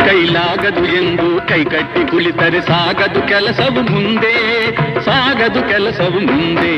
ಕೈಲಾಗದು ಎಂದು ಕೈಕಟ್ಟಿ ಕುಳಿತರೆ ಸಾಗದು ಕೆಲಸವು ಮುಂದೆ ಸಾಗದು ಕೆಲಸವು ಮುಂದೆ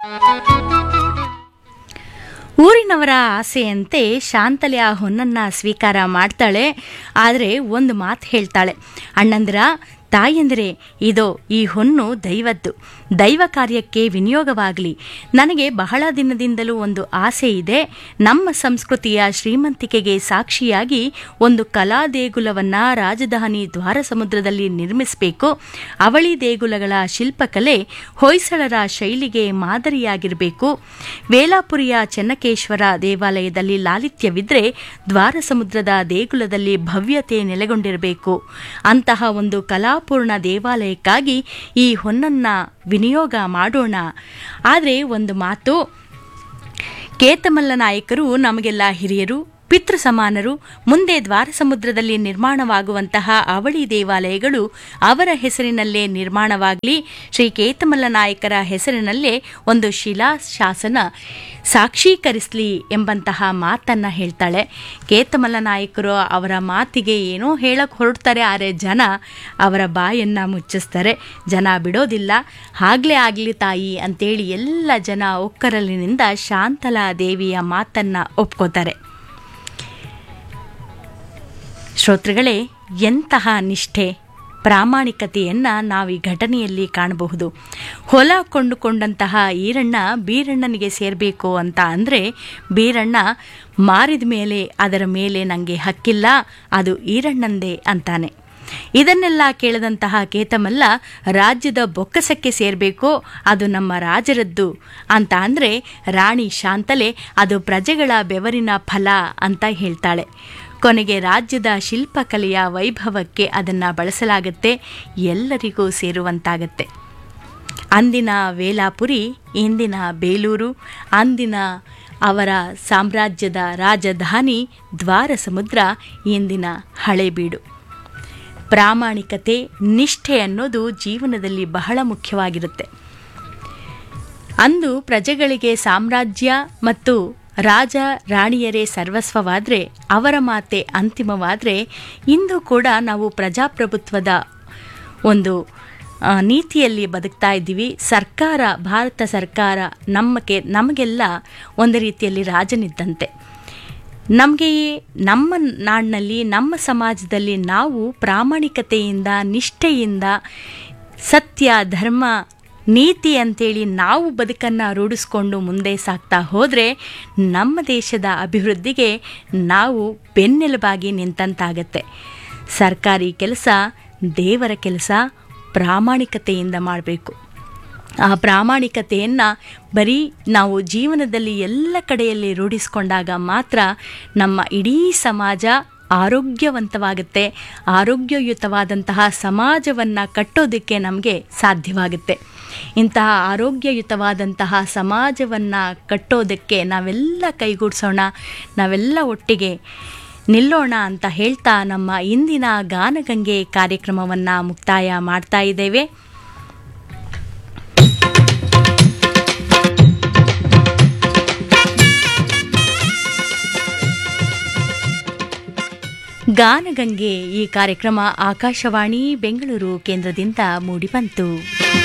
ಊರಿನವರ ಆಸೆಯಂತೆ ಶಾಂತಲೆ ಆ ಹೊನ್ನನ್ನು ಸ್ವೀಕಾರ ಮಾಡ್ತಾಳೆ ಆದರೆ ಒಂದು ಮಾತು ಹೇಳ್ತಾಳೆ ಅಣ್ಣಂದಿರ ತಾಯಂದಿರೆ ಇದೋ ಈ ಹೊನ್ನು ದೈವದ್ದು ದೈವ ಕಾರ್ಯಕ್ಕೆ ವಿನಿಯೋಗವಾಗಲಿ ನನಗೆ ಬಹಳ ದಿನದಿಂದಲೂ ಒಂದು ಆಸೆ ಇದೆ ನಮ್ಮ ಸಂಸ್ಕೃತಿಯ ಶ್ರೀಮಂತಿಕೆಗೆ ಸಾಕ್ಷಿಯಾಗಿ ಒಂದು ಕಲಾ ದೇಗುಲವನ್ನು ರಾಜಧಾನಿ ದ್ವಾರ ಸಮುದ್ರದಲ್ಲಿ ನಿರ್ಮಿಸಬೇಕು ಅವಳಿ ದೇಗುಲಗಳ ಶಿಲ್ಪಕಲೆ ಹೊಯ್ಸಳರ ಶೈಲಿಗೆ ಮಾದರಿಯಾಗಿರಬೇಕು ವೇಲಾಪುರಿಯ ಚೆನ್ನಕೇಶ್ವರ ದೇವಾಲಯದಲ್ಲಿ ಲಾಲಿತ್ಯವಿದ್ರೆ ದ್ವಾರ ಸಮುದ್ರದ ದೇಗುಲದಲ್ಲಿ ಭವ್ಯತೆ ನೆಲೆಗೊಂಡಿರಬೇಕು ಅಂತಹ ಒಂದು ಕಲಾಪೂರ್ಣ ದೇವಾಲಯಕ್ಕಾಗಿ ಈ ಹೊನ್ನನ್ನ ವಿನಿಯೋಗ ಮಾಡೋಣ ಆದರೆ ಒಂದು ಮಾತು ಕೇತಮಲ್ಲ ನಾಯಕರು ನಮಗೆಲ್ಲ ಹಿರಿಯರು ಪಿತೃ ಸಮಾನರು ಮುಂದೆ ದ್ವಾರ ಸಮುದ್ರದಲ್ಲಿ ನಿರ್ಮಾಣವಾಗುವಂತಹ ಅವಳಿ ದೇವಾಲಯಗಳು ಅವರ ಹೆಸರಿನಲ್ಲೇ ನಿರ್ಮಾಣವಾಗಲಿ ಶ್ರೀ ಕೇತಮಲ್ಲ ನಾಯಕರ ಹೆಸರಿನಲ್ಲೇ ಒಂದು ಶಿಲಾ ಶಾಸನ ಸಾಕ್ಷೀಕರಿಸಲಿ ಎಂಬಂತಹ ಮಾತನ್ನ ಹೇಳ್ತಾಳೆ ಕೇತಮಲ್ಲ ನಾಯಕರು ಅವರ ಮಾತಿಗೆ ಏನೋ ಹೇಳಕ್ ಹೊರಡ್ತಾರೆ ಆದರೆ ಜನ ಅವರ ಬಾಯನ್ನ ಮುಚ್ಚಿಸ್ತಾರೆ ಜನ ಬಿಡೋದಿಲ್ಲ ಹಾಗ್ಲೇ ಆಗಲಿ ತಾಯಿ ಅಂತೇಳಿ ಎಲ್ಲ ಜನ ಒಕ್ಕರಲಿನಿಂದ ಶಾಂತಲಾ ದೇವಿಯ ಮಾತನ್ನ ಒಪ್ಕೋತಾರೆ ಶ್ರೋತೃಗಳೇ ಎಂತಹ ನಿಷ್ಠೆ ಪ್ರಾಮಾಣಿಕತೆಯನ್ನ ನಾವು ಈ ಘಟನೆಯಲ್ಲಿ ಕಾಣಬಹುದು ಹೊಲ ಕೊಂಡುಕೊಂಡಂತಹ ಈರಣ್ಣ ಬೀರಣ್ಣನಿಗೆ ಸೇರಬೇಕು ಅಂತ ಅಂದರೆ ಬೀರಣ್ಣ ಮಾರಿದ ಮೇಲೆ ಅದರ ಮೇಲೆ ನನಗೆ ಹಕ್ಕಿಲ್ಲ ಅದು ಈರಣ್ಣಂದೇ ಅಂತಾನೆ ಇದನ್ನೆಲ್ಲ ಕೇಳಿದಂತಹ ಕೇತಮಲ್ಲ ರಾಜ್ಯದ ಬೊಕ್ಕಸಕ್ಕೆ ಸೇರಬೇಕು ಅದು ನಮ್ಮ ರಾಜರದ್ದು ಅಂತ ಅಂದರೆ ರಾಣಿ ಶಾಂತಲೆ ಅದು ಪ್ರಜೆಗಳ ಬೆವರಿನ ಫಲ ಅಂತ ಹೇಳ್ತಾಳೆ ಕೊನೆಗೆ ರಾಜ್ಯದ ಶಿಲ್ಪಕಲೆಯ ವೈಭವಕ್ಕೆ ಅದನ್ನು ಬಳಸಲಾಗತ್ತೆ ಎಲ್ಲರಿಗೂ ಸೇರುವಂತಾಗತ್ತೆ ಅಂದಿನ ವೇಲಾಪುರಿ ಇಂದಿನ ಬೇಲೂರು ಅಂದಿನ ಅವರ ಸಾಮ್ರಾಜ್ಯದ ರಾಜಧಾನಿ ದ್ವಾರ ಸಮುದ್ರ ಇಂದಿನ ಹಳೇಬೀಡು ಪ್ರಾಮಾಣಿಕತೆ ನಿಷ್ಠೆ ಅನ್ನೋದು ಜೀವನದಲ್ಲಿ ಬಹಳ ಮುಖ್ಯವಾಗಿರುತ್ತೆ ಅಂದು ಪ್ರಜೆಗಳಿಗೆ ಸಾಮ್ರಾಜ್ಯ ಮತ್ತು ರಾಜ ರಾಣಿಯರೇ ಸರ್ವಸ್ವವಾದರೆ ಅವರ ಮಾತೆ ಅಂತಿಮವಾದರೆ ಇಂದು ಕೂಡ ನಾವು ಪ್ರಜಾಪ್ರಭುತ್ವದ ಒಂದು ಆ, ನೀತಿಯಲ್ಲಿ ಬದುಕ್ತಾ ಇದ್ದೀವಿ ಸರ್ಕಾರ ಭಾರತ ಸರ್ಕಾರ ನಮಗೆ ನಮಗೆಲ್ಲ ಒಂದು ರೀತಿಯಲ್ಲಿ ರಾಜನಿದ್ದಂತೆ ನಮಗೆ ನಮ್ಮ ನಾಡಿನಲ್ಲಿ ನಮ್ಮ ಸಮಾಜದಲ್ಲಿ ನಾವು ಪ್ರಾಮಾಣಿಕತೆಯಿಂದ ನಿಷ್ಠೆಯಿಂದ ಸತ್ಯ ಧರ್ಮ ನೀತಿ ಅಂತೇಳಿ ನಾವು ಬದುಕನ್ನು ರೂಢಿಸ್ಕೊಂಡು ಮುಂದೆ ಸಾಗ್ತಾ ಹೋದರೆ ನಮ್ಮ ದೇಶದ ಅಭಿವೃದ್ಧಿಗೆ ನಾವು ಬೆನ್ನೆಲುಬಾಗಿ ನಿಂತಂತಾಗತ್ತೆ ಸರ್ಕಾರಿ ಕೆಲಸ ದೇವರ ಕೆಲಸ ಪ್ರಾಮಾಣಿಕತೆಯಿಂದ ಮಾಡಬೇಕು ಆ ಪ್ರಾಮಾಣಿಕತೆಯನ್ನು ಬರೀ ನಾವು ಜೀವನದಲ್ಲಿ ಎಲ್ಲ ಕಡೆಯಲ್ಲಿ ರೂಢಿಸ್ಕೊಂಡಾಗ ಮಾತ್ರ ನಮ್ಮ ಇಡೀ ಸಮಾಜ ಆರೋಗ್ಯವಂತವಾಗುತ್ತೆ ಆರೋಗ್ಯಯುತವಾದಂತಹ ಸಮಾಜವನ್ನು ಕಟ್ಟೋದಕ್ಕೆ ನಮಗೆ ಸಾಧ್ಯವಾಗುತ್ತೆ ಇಂತಹ ಆರೋಗ್ಯಯುತವಾದಂತಹ ಸಮಾಜವನ್ನು ಕಟ್ಟೋದಕ್ಕೆ ನಾವೆಲ್ಲ ಕೈಗೂಡಿಸೋಣ ನಾವೆಲ್ಲ ಒಟ್ಟಿಗೆ ನಿಲ್ಲೋಣ ಅಂತ ಹೇಳ್ತಾ ನಮ್ಮ ಇಂದಿನ ಗಾನಗಂಗೆ ಕಾರ್ಯಕ್ರಮವನ್ನು ಮುಕ್ತಾಯ ಮಾಡ್ತಾ ಇದ್ದೇವೆ ಗಾನಗಂಗೆ ಈ ಕಾರ್ಯಕ್ರಮ ಆಕಾಶವಾಣಿ ಬೆಂಗಳೂರು ಕೇಂದ್ರದಿಂದ ಮೂಡಿಬಂತು